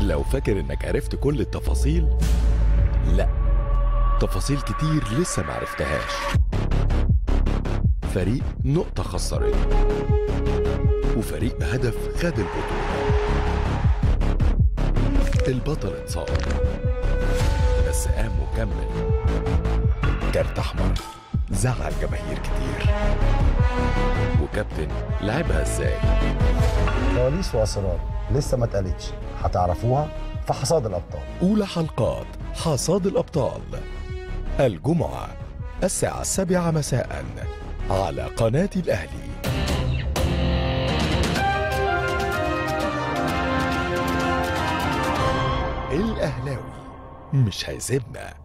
لو فاكر انك عرفت كل التفاصيل لا تفاصيل كتير لسه معرفتهاش فريق نقطة خسرت وفريق بهدف خد البطولة البطل اتصاب بس قام وكمل كارت احمر زعل جماهير كتير وكابتن لعبها ازاي كواليس واسرار لسه ما اتقالتش هتعرفوها في حصاد الابطال أولى حلقات حصاد الأبطال الجمعة الساعة السابعة مساء على قناة الأهلي الأهلاوي مش هيسيبنا